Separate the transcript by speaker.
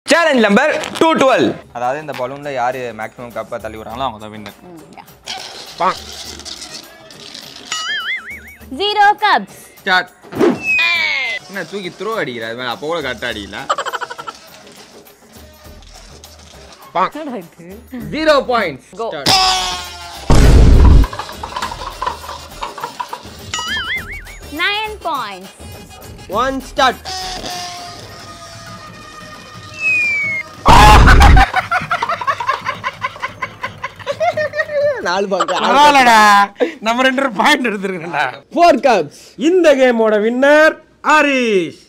Speaker 1: Challenge number two twelve
Speaker 2: அதாவது இந்த பலூன்ல யாரு மேக்ஸிமம் கப்பை தள்ளி விடுறாங்களோ அவங்க தான் வின்னர்
Speaker 3: ஜீரோ கப்ஸ்
Speaker 2: ஸ்டார்ட் என்ன தூக்கி த்ரோ அடிக்கிற அது மேல அப்போ கூட கரெக்டாக அடிக்கல zero points
Speaker 3: Go. Nine points
Speaker 4: one start நாலு பக்கம்
Speaker 5: பரவாயில்லடா நம்ம ரெண்டு பாயிண்ட் எடுத்துருக்கேன்டா
Speaker 4: ஃபோர் கப்ஸ்
Speaker 5: இந்த கேமோட வின்னர் ஹரிஷ்